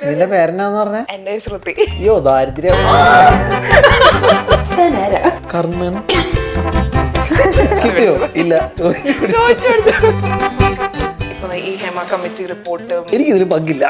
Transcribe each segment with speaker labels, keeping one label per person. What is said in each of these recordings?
Speaker 1: നിന്റെ പേരെന്നാന്ന് പറഞ്ഞ
Speaker 2: എന്റെ ശ്രുതി
Speaker 1: അയ്യോ ദാരിദ്ര്യം കർണൻ കിട്ടിയോ ഇല്ല
Speaker 2: ഇപ്പൊ ഈ ഹേമ കമ്മിറ്റി റിപ്പോർട്ട്
Speaker 1: എനിക്കിതിന് പങ്കില്ല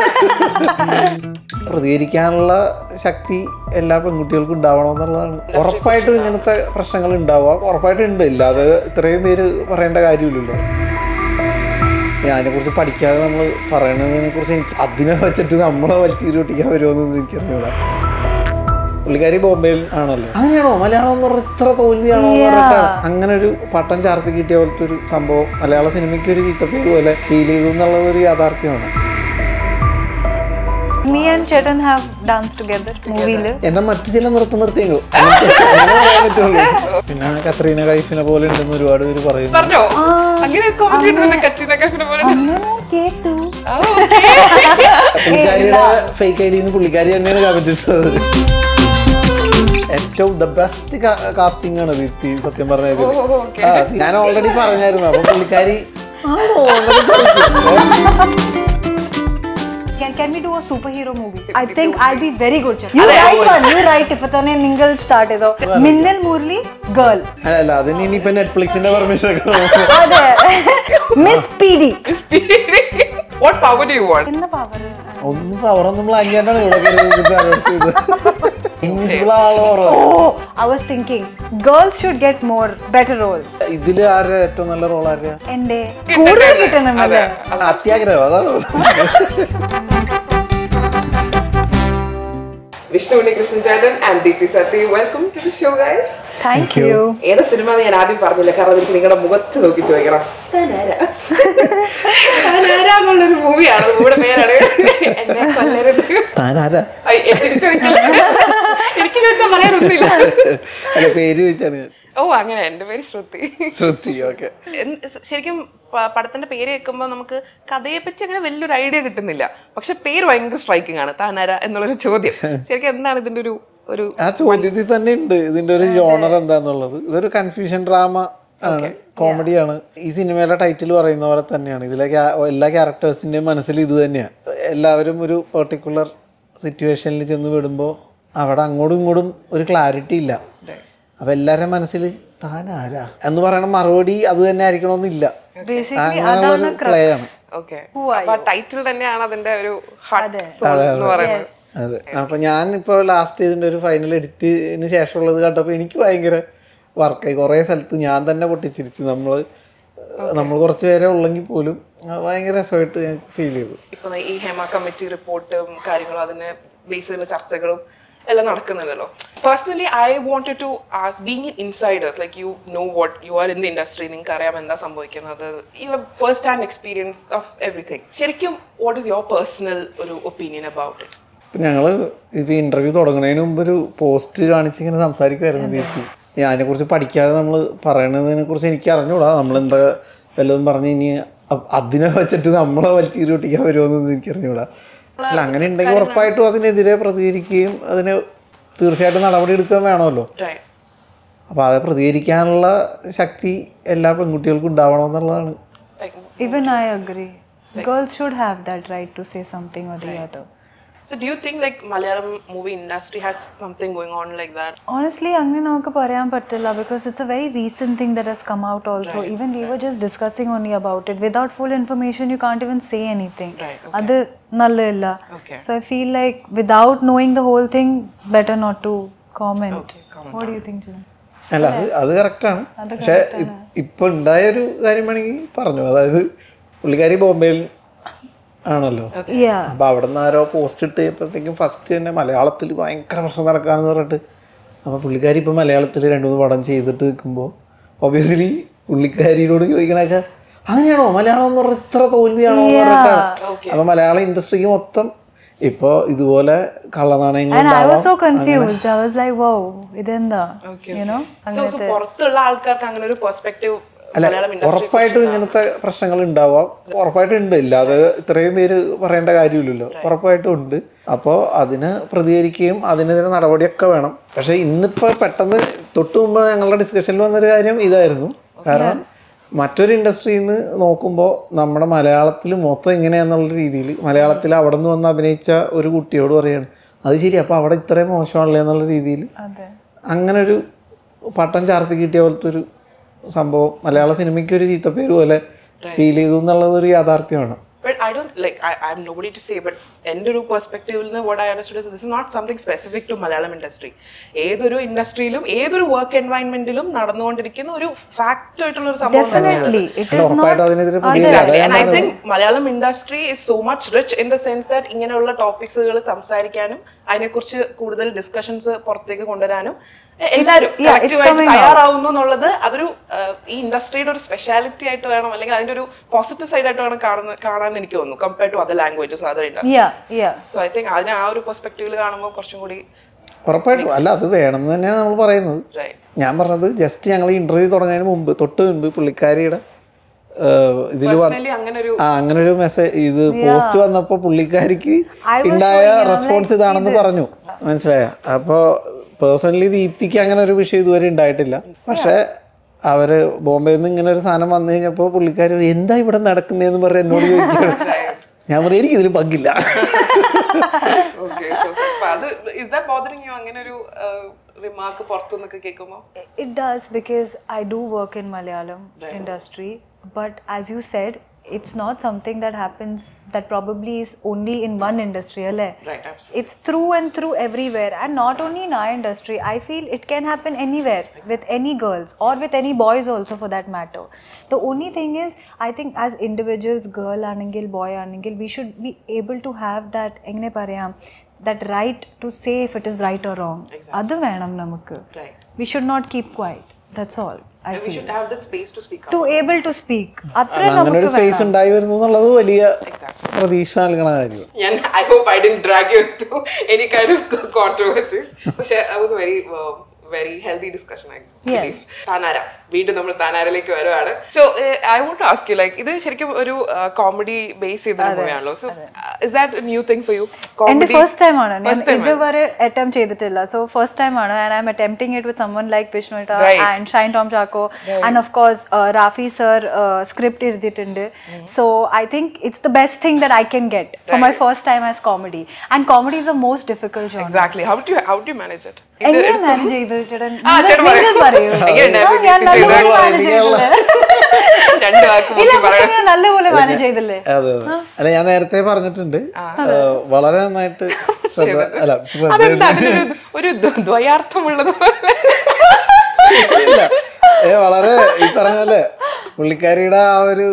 Speaker 1: പ്രതികരിക്കാനുള്ള ശക്തി എല്ലാ പെൺകുട്ടികൾക്കും ഉണ്ടാവണമെന്നുള്ളതാണ് ഉറപ്പായിട്ടും ഇങ്ങനത്തെ പ്രശ്നങ്ങൾ ഉണ്ടാവാം ഉറപ്പായിട്ടും ഉണ്ട് ഇല്ലാതെ ഇത്രയും പേര് പറയേണ്ട കാര്യമില്ലല്ലോ ഞാനെ കുറിച്ച് പഠിക്കാതെ നമ്മൾ പറയണതിനെ കുറിച്ച് എനിക്ക് അതിനെ വെച്ചിട്ട് നമ്മളെ വലിച്ചീരൊട്ടിക്കാൻ വരുമോന്നൊന്നും എനിക്കറിഞ്ഞൂടാ പുള്ളിക്കാരി ബോംബെയിൽ ആണല്ലോ അങ്ങനെയാണോ മലയാളം എന്ന് പറഞ്ഞാൽ ഇത്ര തോൽവിയാണോ എന്ന് പറഞ്ഞിട്ടാണ് അങ്ങനെ ഒരു പട്ടം ചാർത്തി കിട്ടിയ പോലത്തെ ഒരു സംഭവം മലയാള സിനിമയ്ക്ക് ഒരു ചീത്തപ്പേര് പോലെ ഫീൽ ചെയ്തു എന്നുള്ളത് ഒരു യാഥാർത്ഥ്യമാണ്
Speaker 3: Me and Chetan have danced together മൂവിയില്
Speaker 1: എന്നെ മറ്റു ചില നൃത്ത നൃത്യങ്ങൾ അങ്ങനെ പറയാൻ പറ്റുള്ളൂ പിന്നെ കത്രീന കൈഫിനെ പോലെ ഉണ്ടെന്ന് ഒരുപാട് പേര് പറയുന്നു
Speaker 2: പറഞ്ഞോ അങ്ങനെ കോമന്റ് ഇടുന്നുണ്ട് കട്രീന കൈഫിനെ പോലെ
Speaker 3: കേട്ടു
Speaker 2: ആ, okay.
Speaker 1: പുള്ളിക്കാരിയുടെ ഫേക്ക് ഐ ഡിന്ന് പുള്ളിക്കാരി തന്നെയാണ് കമന്റ് ഇട്ടത് ഏറ്റവും ദ ബെസ്റ്റ് കാസ്റ്റിംഗ് ആണ് ദീപ്തി സത്യം പറഞ്ഞത്
Speaker 2: ഓ, okay.
Speaker 1: ആ, ഞാൻ ഓൾറെഡി പറഞ്ഞായിരുന്നു അപ്പൊ പുള്ളിക്കാരി ആണോ എന്നൊക്കെ ചോദിച്ചു.
Speaker 3: Can, can we do a superhero movie? I think I'll be very good. Chetan. You write one. You write ഇപ്പൊ തന്നെ നിങ്ങൾ സ്റ്റാർട്ട് ചെയ്തോ മിന്നൽ മുരളി ഗേൾ
Speaker 1: അല്ല അല്ല അതിന് ഇനിയിപ്പോ നെറ്റ്ഫ്ലിക്സിന്റെ പെർമിഷൻ ഒക്കെ വേണം.
Speaker 3: അതെ Miss P D
Speaker 2: What power do you want?
Speaker 3: എന്ന പവർ
Speaker 1: ഒന്നും പവറൊന്നും പ്ലാനിക്കാണ്ടാണ് ഇവിടെ കയറി അനൗൺസ് ചെയ്തത് ഇൻവിസിബിൾ ആളോ
Speaker 3: oh I was thinking girls should get more better roles
Speaker 1: ഇതില് ആരുടെ ഏറ്റവും നല്ല റോൾ ആരുടെ
Speaker 3: എന്റെ കൂടുതൽ കിട്ടണം അല്ലേ
Speaker 1: അത്യാഗ്രഹം അതാണ്
Speaker 2: വിഷ്ണു ഉണ്ണികൃഷ്ണൻ ചേട്ടൻ and Deepti Sathya welcome to the show guys
Speaker 3: thank you
Speaker 2: ഏത് സിനിമ ഞാൻ ആദ്യം പറഞ്ഞില്ല കാരണം എനിക്ക് നിങ്ങളുടെ മുഖത്ത് നോക്കി ചോദിക്കണം താനാരാ? താനാരാ എന്നുള്ളൊരു മൂവിയാണ് നമ്മുടെ പേരാണ് എന്നെ കൊല്ലരുത്
Speaker 1: താനാരാ
Speaker 2: ഐ, എനിക്ക് ചോദിക്കില്ല. എനിക്ക് ചോദിച്ചാൽ പറയാനൊന്നുമില്ല
Speaker 1: അല്ല പേര് ചോദിച്ചാണ് ഞാൻ
Speaker 2: ഓ അങ്ങനെ എന്റെ പേര് ശ്രുതി
Speaker 1: ശ്രുതി ഓക്കെ
Speaker 2: എന്ത് ശരിക്കും പ- പടത്തിന്റെ പേര് കേൾക്കുമ്പോൾ നമുക്ക് കഥയെ പറ്റി അങ്ങനെ വലിയൊരു ഐഡിയ കിട്ടുന്നില്ല പക്ഷെ പേര് ഭയങ്കര സ്ട്രൈക്കിംഗ് ആണ് താനാര എന്നുള്ളൊരു ചോദ്യം ശരിക്കും എന്താണ് ഇതിന്റെ ഒരു ഒരു
Speaker 1: ആ ചോദ്യത്തിൽ തന്നെ ഉണ്ട് ഇതിന്റെ ഒരു ജോണർ എന്താന്നുള്ളത് ഇതൊരു കൺഫ്യൂഷൻ ഡ്രാമ ആണ് കോമഡിയാണ് ഈ സിനിമയുടെ ടൈറ്റിൽ പറയുന്ന പോലെ തന്നെയാണ് ഇതിലെ ക്യാ- എല്ലാ ക്യാരക്ടേഴ്സിന്റെയും മനസ്സിൽ ഇത് തന്നെയാണ് എല്ലാവരും ഒരു പെർട്ടിക്കുലർ സിറ്റുവേഷനിൽ ചെന്ന് വിടുമ്പോൾ അവിടെ അങ്ങോട്ടും ഇങ്ങോട്ടും ഒരു ക്ലാരിറ്റി ഇല്ല അപ്പൊ എല്ലാവരുടെ മനസ്സിൽ താൻ ആരാ എന്ന് പറയണ മറുപടി അത് തന്നെ ആയിരിക്കണമെന്നില്ല
Speaker 3: ബേസിക്കലി
Speaker 1: അങ്ങനെയുള്ള
Speaker 3: അതാണ്
Speaker 1: ഒരു പ്ലേ ആണ്
Speaker 2: ഓക്കെ അപ്പൊ ടൈറ്റിൽ തന്നെയാണ് അതിന്റെ ഒരു ഹാർട്ട് എന്ന് പറയുന്നത്
Speaker 1: അതെ അപ്പൊ ഞാൻ ഇപ്പൊ ലാസ്റ്റ് ഇതിന്റെ ഒരു ഫൈനൽ എഡിറ്റിന് ശേഷമുള്ളത് കണ്ടപ്പോൾ എനിക്ക് ഭയങ്കര വർക്കായി കുറേ സ്ഥലത്ത് ഞാൻ തന്നെ പൊട്ടിച്ചിരിച്ചു നമ്മള് നമ്മൾ കുറച്ച് പേരെ ഉള്ളെങ്കിൽ പോലും അത് ഭയങ്കര രസമായിട്ട് ഞങ്ങൾക്ക് ഫീൽ ചെയ്തു
Speaker 2: ഇപ്പൊ ഈ ഹേമ കമ്മിറ്റി റിപ്പോർട്ടും കാര്യങ്ങളും അതിനെ ബേസ് ചെയ്തുള്ള ചർച്ചകളും എല്ലാം നടക്കുന്നുണ്ടല്ലോ personally I wanted to ask being in insiders like you know what you are in the industry നിങ്ങൾക്ക് അറിയാം എന്താ സംഭവിക്കുന്നത് you first hand experience of everything ശരിക്കും വാട്ട് ഇസ് യുവർ പേഴ്സണൽ ഒരു ഒപ്പീനിയൻ അബൌട്ട് ഇറ്റ്
Speaker 1: ഇപ്പം ഞങ്ങൾ ഇപ്പോൾ ഇൻ്റർവ്യൂ തുടങ്ങുന്നതിന് മുമ്പ് ഒരു പോസ്റ്റ് കാണിച്ച് ഇങ്ങനെ സംസാരിക്കുമായിരുന്നു ദീപ്തി അതിനെക്കുറിച്ച് പഠിക്കാതെ നമ്മൾ പറയണതിനെ കുറിച്ച് എനിക്ക് അറിഞ്ഞൂടാ നമ്മളെന്താ വല്ലതും പറഞ്ഞ് ഇനി അ- അതിനെ വെച്ചിട്ട് നമ്മളെ വലിച്ചീരി ഒട്ടിക്കാൻ വരുമോയെന്നൊന്നും എനിക്ക് അറിഞ്ഞൂടാ അല്ല അങ്ങനെ ഉണ്ടെങ്കിൽ ഉറപ്പായിട്ടും അതിനെതിരെ പ്രതികരിക്കുകയും അതിന് തീർച്ചയായിട്ടും നടപടി എടുക്കുകയും വേണമല്ലോ
Speaker 2: Right.
Speaker 1: അപ്പോൾ അത് പ്രതികരിക്കാനുള്ള ശക്തി എല്ലാ പെൺകുട്ടികൾക്കും ഉണ്ടാവണമെന്നുള്ളതാണ്
Speaker 2: Like,
Speaker 3: Even I agree. Girls should have that right to say something or the other.
Speaker 2: so do you think like Malayalam movie industry has something going on like that?
Speaker 3: Honestly, അങ്ങനെ നമുക്ക് പറയാൻ പറ്റില്ല because it's a very recent thing that has come out also. Even we were just discussing only about it. Without full information, you can't even say anything.
Speaker 2: Right,
Speaker 3: അത് നല്ലതല്ല
Speaker 2: Okay.
Speaker 3: So I feel like without knowing the whole thing, better not to comment. What do you think, Jilan?
Speaker 1: അല്ല അത് അത് കറക്റ്റാണ് പക്ഷെ ഇപ്പൊ ഉണ്ടായ ഒരു കാര്യം വേണമെങ്കിൽ പറഞ്ഞു അതായത് പുള്ളിക്കാരി ബോംബെയിൽ ആണല്ലോ
Speaker 3: Yeah.
Speaker 1: അപ്പൊ അവിടെ നിന്ന് ആരോ പോസ്റ്റ് ഇട്ട് കഴിഞ്ഞപ്പോഴത്തേക്കും ഫസ്റ്റ് തന്നെ മലയാളത്തിൽ ഭയങ്കര പ്രശ്നം നടക്കാന്ന് പറഞ്ഞിട്ട് അപ്പൊ പുള്ളിക്കാരി ഇപ്പൊ മലയാളത്തിൽ രണ്ടു മൂന്ന് പടം ചെയ്തിട്ട് നിൽക്കുമ്പോൾ ഒബിയസ്ലി പുള്ളിക്കാരിയോട് ചോദിക്കണൊക്കെ അങ്ങനെയാണോ മലയാളം എന്ന് പറഞ്ഞാൽ ഇത്ര തോൽവിയാണോ എന്ന് പറഞ്ഞിട്ടാണ് അപ്പൊ മലയാള ഇൻഡസ്ട്രിക്ക് മൊത്തം ഇപ്പൊ ഇതുപോലെ കള്ളനാണയങ്ങൾ
Speaker 3: And I was so confused. I was like, wow, ഇതെന്താ? You know?
Speaker 2: So, so പുറത്തുള്ള ആൾക്കാർക്ക് അങ്ങനെ ഒരു പെർസ്പെക്റ്റീവ്
Speaker 1: അല്ല
Speaker 2: മലയാളം ഇൻഡസ്ട്രി
Speaker 1: ഉറപ്പായിട്ടും ഇങ്ങനത്തെ പ്രശ്നങ്ങൾ ഉണ്ടാവാം ഉറപ്പായിട്ടും ഉണ്ട് ഇല്ലാതെ ഇത്രയും പേര് പറയേണ്ട കാര്യമില്ലല്ലോ ഉറപ്പായിട്ടും ഉണ്ട് അപ്പോൾ അതിന് പ്രതികരിക്കുകയും അതിനെതിരെ നടപടിയൊക്കെ വേണം പക്ഷെ ഇന്നിപ്പോൾ പെട്ടെന്ന് തൊട്ട് മുമ്പ് ഞങ്ങളുടെ ഡിസ്കഷനിൽ വന്നൊരു കാര്യം ഇതായിരുന്നു കാരണം മറ്റൊരു ഇൻഡസ്ട്രിയിൽ നിന്ന് നോക്കുമ്പോൾ നമ്മുടെ മലയാളത്തിൽ മൊത്തം എങ്ങനെയാന്നുള്ള രീതിയിൽ മലയാളത്തിൽ അവിടെ നിന്ന് വന്ന് അഭിനയിച്ച ഒരു കുട്ടിയോട് പറയാണ് അത് ശരി അപ്പോൾ അവിടെ ഇത്രയും മോശമാണല്ലേ എന്നുള്ള രീതിയിൽ
Speaker 3: അതെ
Speaker 1: അങ്ങനെ ഒരു പട്ടം ചാർത്തി കിട്ടിയ പോലത്തെ ഒരു സംഭവം മലയാള സിനിമയ്ക്ക് ഒരു ചീത്തപ്പേര് പോലെ ഫീൽ ചെയ്തു എന്നുള്ളത് ഒരു യാഥാർത്ഥ്യമാണ്
Speaker 2: But I don't like I, I'm nobody to say, but എൻ്റെ ഒരു പെർസ്പെക്റ്റീവിൽ നിന്ന് what I understood is this is not something specific to Malayalam industry ഏതൊരു ഇൻഡസ്ട്രിയിലും ഏതൊരു വർക്ക് എൻവയൺമെന്റിലും നടന്നുകൊണ്ടിരിക്കുന്ന ഒരു ഫാക്ട് ആയിട്ടുള്ള ഒരു സംഭവം തന്നെയാണ്.
Speaker 3: ഡെഫിനറ്റ്ലി ഇറ്റ്
Speaker 1: അല്ല,
Speaker 3: ഈസ്
Speaker 1: ഉറപ്പായിട്ടും
Speaker 3: നോട്ട്
Speaker 1: അതിനെതിരെ പുതിയ
Speaker 2: Exactly. And I think Malayalam industry is so much rich in the sense that ഇങ്ങനെയുള്ള ടോപ്പിക്സുകൾ സംസാരിക്കാനും അതിനെക്കുറിച്ച് കൂടുതൽ ഡിസ്കഷൻസ് പുറത്തേക്ക് കൊണ്ടുവരാനും എ- എല്ലാവരും
Speaker 3: yeah, it's
Speaker 2: collective ആയിട്ട്
Speaker 3: coming out.
Speaker 2: തയ്യാറാവുന്നു എന്നുള്ളത് അതൊരു ആ, ഈ ഇൻഡസ്ട്രിയുടെ ഒരു സ്പെഷ്യാലിറ്റി ആയിട്ട് വേണം അല്ലെങ്കിൽ അതിന്റെ ഒരു പോസിറ്റീവ് സൈഡ് ആയിട്ട് വേണം കാണുന്ന കാണാൻ എനിക്ക് തോന്നുന്നു compared to other languages other industry
Speaker 3: yeah yeah
Speaker 2: so I think അതിനെ ആ ഒരു പെർസ്പെക്റ്റീവിൽ കാണുമ്പോൾ കുറച്ചും കൂടി
Speaker 1: ഉറപ്പായിട്ടും അല്ല അത് വേണം എന്ന് തന്നെയാണ് നമ്മൾ പറയുന്നത്
Speaker 2: റൈറ്റ്
Speaker 1: ഞാൻ പറഞ്ഞത് ജസ്റ്റ് ഞങ്ങൾ ഇന്റർവ്യൂ തുടങ്ങുന്നതിന് മുമ്പ് തൊട്ട് മുമ്പ് പുള്ളിക്കാരിയുടെ ഇതിൽ
Speaker 2: പേഴ്സണലി അങ്ങനെ ഒരു
Speaker 1: ആ അങ്ങനെ ഒരു മെസ്സേജ് ഇത് പോസ്റ്റ് വന്നപ്പോ പുള്ളിക്കാരിക്ക്
Speaker 3: I was
Speaker 1: ഉണ്ടായ
Speaker 3: showing, I'm
Speaker 1: റെസ്പോൺസ്
Speaker 3: like,
Speaker 1: ഇതാണെന്ന്
Speaker 3: see
Speaker 1: പറഞ്ഞു മനസ്സിലായ അപ്പോൾ പേഴ്സണലി ദീപ്തിക്ക് അങ്ങനെ ഒരു വിഷയം ഇതുവരെ ഉണ്ടായിട്ടില്ല പക്ഷെ അവര് ബോംബെയിൽ നിന്ന് ഇങ്ങനെ ഒരു സാധനം വന്നു കഴിഞ്ഞപ്പോൾ പുള്ളിക്കാരി എന്താ ഇവിടെ നടക്കുന്നതെന്ന് പറഞ്ഞ് എന്നോട് ചോദിക്കുകയാണ് ഞാൻ പറഞ്ഞു എനിക്ക് ഇതിൽ പങ്കില്ല
Speaker 2: ഓക്കെ അത് ഇസ് ദാറ്റ് ബോദറിങ് യു അങ്ങനെ ഒരു റിമാർക്ക് പുറത്തുനിന്നൊക്കെ കേൾക്കുമ്പോൾ
Speaker 3: It does because I do work in Malayalam industry, but as you said, it's not something that happens that probably is only in one industry, alle.
Speaker 2: Right,
Speaker 3: It's through and through everywhere, and not only in our industry. I feel it can happen anywhere with any girls or with any boys also for that matter. The only thing is, I think as individuals, girl anengil, boy anengil, we should be able to have that എങ്ങനെ പറയാം that right to say if it is right or wrong. അത് വേണം നമുക്ക്
Speaker 2: Right.
Speaker 3: we should not keep quiet that's all i
Speaker 2: we
Speaker 3: feel
Speaker 2: should have that space to speak up
Speaker 3: to able to speak അത്ര
Speaker 1: അങ്ങനെ ഒരു
Speaker 3: നമുക്ക്
Speaker 1: space ഉണ്ടായി വരുന്നു എന്നുള്ളത് വലിയ
Speaker 2: Exactly.
Speaker 1: പ്രതീക്ഷ നൽകണ കാര്യം
Speaker 2: ഞാൻ I hope I didn't drag you to any kind of controversies പക്ഷെ I was very very healthy discussion
Speaker 3: Yes.
Speaker 2: Thaanara വീണ്ടും നമ്മൾ താനാരയിലേക്ക് വരുവാണ് so I want ask you like ഇത് ശരിക്കും ഒരു കോമഡി ബേസ് ചെയ്തൊരു മൂവിയാണല്ലോ so is that new thing for you
Speaker 3: എന്റെ ഫസ്റ്റ് ടൈം ആണ് ഞാൻ ഇതുവരെ അറ്റംപ്റ്റ് ചെയ്തിട്ടില്ല സോ ഫസ്റ്റ് ടൈം ആണ് and I am attempting it with someone like വിഷ്ണുട്ട
Speaker 2: Right.
Speaker 3: And Shine Tom Chacko and of course Rafi sir script എഴുതിയിട്ടുണ്ട് so I think it's the best thing that I can get for my first time as comedy and comedy is the most difficult genre
Speaker 2: exactly how do how do manage it
Speaker 3: എങ്ങനെ manage ചെയ്തു ചേട്ടൻ
Speaker 2: ആ, ചേട്ടൻ
Speaker 3: നിങ്ങൾ
Speaker 2: പറയൂ.
Speaker 3: പറയൂ
Speaker 2: എങ്ങനെയുണ്ടായിരുന്നു
Speaker 3: ഞാൻ
Speaker 2: ചേച്ചി
Speaker 3: നല്ലപോലെ
Speaker 1: ചെയ്തത്?
Speaker 3: മാനേജ് ചെയ്തില്ലേ
Speaker 2: രണ്ട് വാക്ക്
Speaker 3: ഇല്ല
Speaker 2: നോക്കി
Speaker 3: പക്ഷെ
Speaker 2: പറയാം
Speaker 3: ഞാൻ നല്ലപോലെ മാനേജ് ചെയ്തില്ലേ
Speaker 1: അതെ അതെ അല്ല ഞാൻ നേരത്തെ പറഞ്ഞിട്ടുണ്ട് ഏഹ്, വളരെ നന്നായിട്ട് ശ്രദ്ധ അല്ല ശ്രദ്ധ
Speaker 2: അതെന്താ അതിനൊരു ഒരു ദ്വ- ദ്വയാർത്ഥമുള്ളത് പോലെ
Speaker 1: ഇല്ല ഏ വളരെ ഈ പറഞ്ഞ പോലെ പുള്ളിക്കാരിയുടെ ആ ഒരു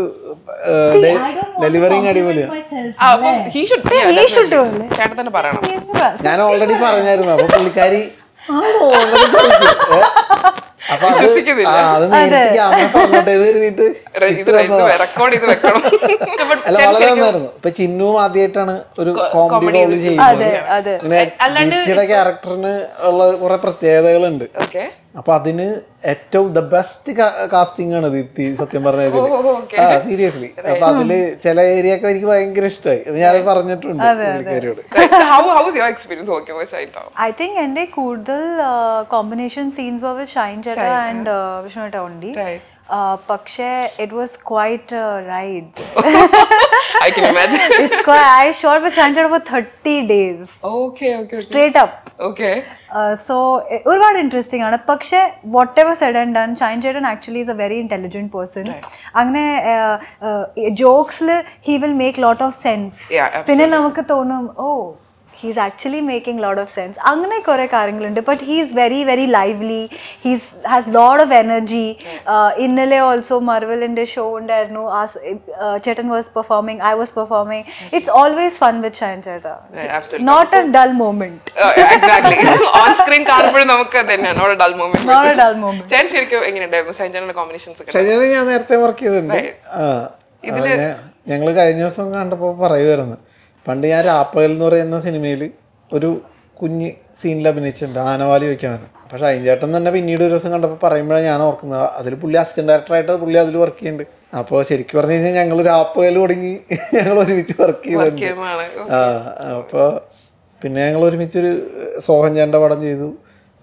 Speaker 1: ഡെലിവറിങ് അടിപൊളിയാണ്
Speaker 2: ആ, അപ്പം he should- yeah,
Speaker 3: he should do
Speaker 2: definitely. ചേട്ടൻ തന്നെ പറയണം
Speaker 1: ഞാൻ ഓൾറെഡി പറഞ്ഞായിരുന്നു അപ്പൊ പുള്ളിക്കാരി ആണോ എന്നൊക്കെ ചോദിച്ചു ഏ? അപ്പൊ അത്
Speaker 2: വിശ്വസിക്കുന്നില്ല.
Speaker 1: ആ, അത് നേരിട്ട് ക്യാമറ പറഞ്ഞോട്ടെ ഇത് കരുതിയിട്ട്
Speaker 2: റെ- ഇത്
Speaker 1: ഇട്ട് തന്നതാ.
Speaker 2: റെക്കോർഡ് ചെയ്ത് വെക്കണം But
Speaker 1: അല്ല
Speaker 2: ചേട്ടൻ
Speaker 1: വളരെ
Speaker 2: ശരിക്കും
Speaker 1: നന്നായിരുന്നു ഇപ്പൊ ചിന്നുവും ആദ്യമായിട്ടാണ് ഒരു കോമഡി
Speaker 2: comedy
Speaker 1: റോള്
Speaker 2: ചെയ്ത്
Speaker 1: ചെയ്യുന്നത്
Speaker 3: അതെ അതെ
Speaker 1: ഇങ്ങനെ
Speaker 2: അല്ലാണ്ട്
Speaker 1: ദീപ്തിയുടെ ക്യാരക്ടറിന് ഉള്ള കുറെ പ്രത്യേകതകളുണ്ട്
Speaker 2: ഓക്കെ
Speaker 1: അപ്പൊ അതിന് ഏറ്റവും ദ ബെസ്റ്റ് കാസ്റ്റിംഗ് ആണ് ദീപ്തി സത്യം പറഞ്ഞ ഇതില്
Speaker 2: okay.
Speaker 1: ആ സീരിയസ്ലി അപ്പൊ അതില് ചില ഏരിയ ഒക്കെ എനിക്ക് ഭയങ്കര ഇഷ്ടമായി ഞാൻ പറഞ്ഞിട്ടുണ്ട് പുള്ളിക്കാരിയോട്
Speaker 2: how how is your experience working with Shine Tom
Speaker 3: I think എൻ്റെ കൂടുതൽ combination scenes were with Shine ചേട്ട ആൻഡ് വിഷ്ണുട്ട ഓൺലി
Speaker 2: Right.
Speaker 3: പക്ഷേ it was quite ride
Speaker 2: I can imagine
Speaker 3: it's I shot with Shine ചേട്ട for thirty days
Speaker 2: okay okay
Speaker 3: straight up
Speaker 2: okay
Speaker 3: so ഒരുപാട് interesting ആണ് പക്ഷേ whatever said and done Shine ചേട്ടൻ actually is a very intelligent person അങ്ങനെ ജോക്സിൽ he will make lot of sense
Speaker 2: Yeah, absolutely.
Speaker 3: പിന്നെ നമുക്ക് തോന്നും oh he's actually making lot of sense അങ്ങനെ കുറേ കാര്യങ്ങളുണ്ട് but he is very very lively he's has lot of energy ഇന്നലെ also മർവലിൻ്റെ show ഉണ്ടായിരുന്നു ആ സ്- uh, ചേട്ടൻ was performing I was performing it's always fun with Shine ചേട്ടാ
Speaker 2: absolutely.
Speaker 3: Not a dull moment
Speaker 2: exactly on screen കാണുമ്പോഴും നമുക്ക് തന്നെയാണ് not dull moment
Speaker 3: Not a dull moment.
Speaker 2: ചേട്ടൻ ശരിക്കും എങ്ങനെയുണ്ടായിരുന്നു ഷൈൻ ചേട്ടൻ്റെ കോമ്പിനേഷൻസ് ഒക്കെ
Speaker 1: ഷജാനെ ഞാൻ നേരത്തെ വർക്ക് ചെയ്തിട്ടുണ്ട് ആ ഞങ്ങൾ കഴിഞ്ഞ ദിവസം കണ്ടപ്പോൾ പറയുമായിരുന്നു പണ്ട് ഞാൻ രാപ്പകൽ എന്ന് പറയുന്ന സിനിമയിൽ ഒരു കുഞ്ഞ് സീനിൽ അഭിനയിച്ചിട്ടുണ്ട് ആനവാലി വയ്ക്കാൻ പക്ഷെ അയിൻചേട്ടൻ തന്നെ പിന്നീട് ഒരു ദിവസം കണ്ടപ്പോൾ പറയുമ്പോഴാണ് ഞാൻ ഓർക്കുന്നത് അതിൽ പുള്ളി അസിസ്റ്റന്റ് ഡയറക്ടറായിട്ട് പുള്ളി അതിൽ വർക്ക് ചെയ്യുന്നുണ്ട് അപ്പോൾ ശരിക്കും പറഞ്ഞു കഴിഞ്ഞാൽ ഞങ്ങൾ രാപ്പകൽ തുടങ്ങി ഞങ്ങൾ ഒരുമിച്ച് വർക്ക് ചെയ്തിട്ടുണ്ട്
Speaker 2: ഗെയിമാണ്
Speaker 1: ആ അപ്പോൾ പിന്നെ ഞങ്ങൾ ഒരുമിച്ചൊരു സോഹൻ ചേട്ടൻ്റെ പടം ചെയ്തു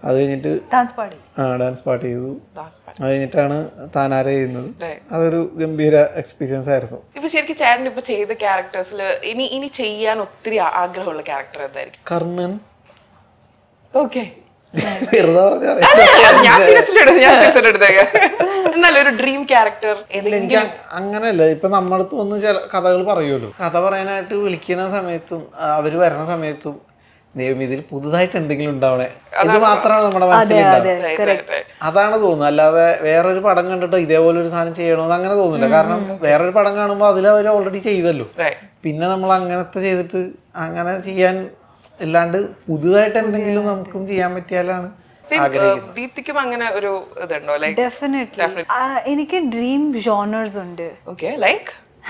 Speaker 1: അത് കഴിഞ്ഞിട്ട്
Speaker 3: ഡാൻസ് പാടി
Speaker 1: ഡാൻസ് പാർട്ട് ചെയ്തു
Speaker 2: That's fine.
Speaker 1: അത് കഴിഞ്ഞിട്ടാണ് താനാര ചെയ്യുന്നത്
Speaker 2: Right.
Speaker 1: അതൊരു ഗംഭീര എക്സ്പീരിയൻസ് ആയിരുന്നു
Speaker 2: ഇപ്പൊ ശരിക്കും ചേട്ടൻ ഇപ്പൊ ചെയ്ത ക്യാരക്ടേഴ്സിൽ ഇനി ഇനി ചെയ്യാൻ ഒത്തിരി ആ- ആഗ്രഹമുള്ള ക്യാരക്ടർ എന്തായിരിക്കും
Speaker 1: കർണൻ
Speaker 2: ഓക്കെ
Speaker 1: വെറുതെ പറഞ്ഞാണ്
Speaker 2: ഞാൻ സീരിയസ്ലി എടുത്തു ഞാൻ സീരിയസ്ലി എടുത്തേക്ക് എന്നാലും ഒരു ഡ്രീം ക്യാരക്ടർ
Speaker 1: എനിക്ക് അ- അങ്ങനെയല്ല ഇപ്പൊ നമ്മുടെ അടുത്ത് വന്ന് ചില കഥകൾ പറയുമല്ലോ കഥ പറയാനായിട്ട് വിളിക്കുന്ന സമയത്തും ആ, അവര് വരണ സമയത്തും ദൈവം ഇതിൽ പുതുതായിട്ട് എന്തെങ്കിലും ഉണ്ടാവണേ ഇത് മാത്രമാണ് നമ്മുടെ മനസ്സിലുണ്ടാവുക അതാണ് തോന്നുന്നത് അല്ലാതെ വേറൊരു പടം കണ്ടിട്ട് ഇതേപോലെ ഒരു സാധനം ചെയ്യണമെന്ന് അങ്ങനെ തോന്നില്ല കാരണം വേറൊരു പടം കാണുമ്പോൾ അതിൽ അവർ ഓൾറെഡി ചെയ്തല്ലോ പിന്നെ നമ്മൾ അങ്ങനത്തെ ചെയ്തിട്ട് അങ്ങനെ ചെയ്യാൻ അല്ലാണ്ട് പുതുതായിട്ട് എന്തെങ്കിലും നമുക്കും ചെയ്യാൻ പറ്റിയാലാണ്
Speaker 2: ദീപ്തിക്കും അങ്ങനെ ഒരു ഇതുണ്ടോ ലൈക്ക്
Speaker 3: ഡെഫിനറ്റ്ലി എനിക്ക് ഡ്രീം ജോണേഴ്സ് ഉണ്ട്
Speaker 2: ഓക്കെ ലൈക്ക്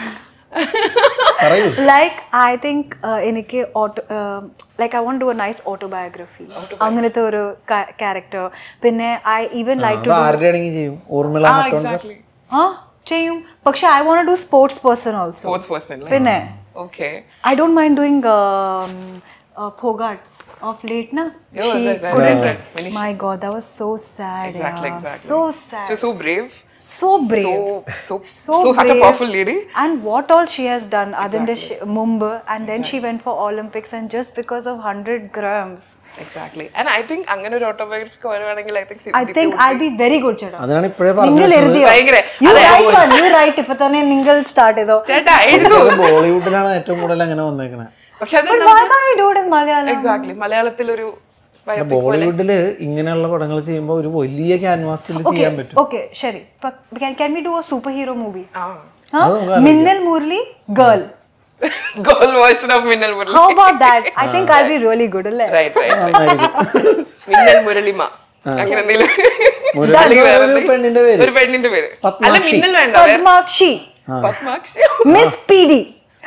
Speaker 1: പറയൂ
Speaker 3: ലൈക്ക് ഐ തിങ്ക് എനിക്ക് auto like I want do a nice autobiography അങ്ങനത്തെ ഒരു ക്യാരക്ടർ പിന്നെ ഐ ഈവൻ ലൈക്ക്
Speaker 1: അത് ആരുടെ ആണെങ്കിൽ ചെയ്യും ഊർമിള മറ്റോണ്ട്
Speaker 3: ആ ചെയ്യും പക്ഷെ I want do sports person also
Speaker 2: sports person
Speaker 3: പിന്നെ
Speaker 2: okay
Speaker 3: I don't mind doing um, uh, Pogats of late, na?
Speaker 2: Yeah,
Speaker 3: she
Speaker 2: right, right,
Speaker 3: couldn't.
Speaker 2: right, right.
Speaker 3: My God, that was so sad.
Speaker 2: Exactly,
Speaker 3: yeah.
Speaker 2: exactly.
Speaker 3: So sad.
Speaker 2: so brave
Speaker 3: so brave.
Speaker 2: so so
Speaker 3: So,
Speaker 2: so such a
Speaker 3: brave.
Speaker 2: powerful lady
Speaker 3: And what all she has done, Adinda exactly. Mumbai, and then she went for Olympics, and just because of 100 grams.
Speaker 2: Exactly and I think അങ്ങനെ ഒരു autobiography വരുവാണെങ്കിൽ I think
Speaker 3: I think I'll be very good, Cheta.
Speaker 1: അതിനാണ് ഇപ്പോഴേ പറഞ്ഞു
Speaker 3: നിങ്ങൾ എഴുതിയോ
Speaker 2: ഭയങ്കര
Speaker 3: you write one you write ഇപ്പൊ തന്നെ നിങ്ങൾ സ്റ്റാർട്ട് ചെയ്തോ
Speaker 2: ചേട്ടാ എഴുതു
Speaker 1: ബോളിവുഡിലാണ് ഏറ്റവും കൂടുതൽ അങ്ങനെ വന്നേക്കണേ
Speaker 2: പക്ഷെ അത്
Speaker 3: But why can't we do it in Malayalam?
Speaker 2: Exactly മലയാളത്തിൽ ഒരു
Speaker 1: ബോളിവുഡില് ഇങ്ങനെയുള്ള പടങ്ങൾ ചെയ്യുമ്പോൾ ഒരു വലിയ ക്യാൻവാസിൽ ചെയ്യാൻ പറ്റും
Speaker 3: Okay, Sherry. But can, can we do a superhero movie?
Speaker 2: ആ
Speaker 3: Huh? Minnal Murli, girl.
Speaker 2: Girl voice of Minnal Murali
Speaker 3: How about that? I think I'll be really good, അല്ലേ?
Speaker 2: റൈറ്റ് റൈറ്റ്
Speaker 1: നന്നായിരിക്കും
Speaker 2: മിന്നൽ മുരളിമ അങ്ങനെ എന്തെങ്കിലും
Speaker 1: മുരളി
Speaker 2: അല്ലെങ്കിൽ വേറെ
Speaker 1: ഒരു
Speaker 2: എന്തെങ്കിലും.
Speaker 1: പെണ്ണിന്റെ പേര്
Speaker 2: ഒരു പെണ്ണിന്റെ പേര്
Speaker 1: പത്മാക്ഷി.
Speaker 2: അല്ല മിന്നൽ വേണ്ട വേറെ
Speaker 3: Padmakshi,
Speaker 2: Padmakshi
Speaker 3: Miss PD.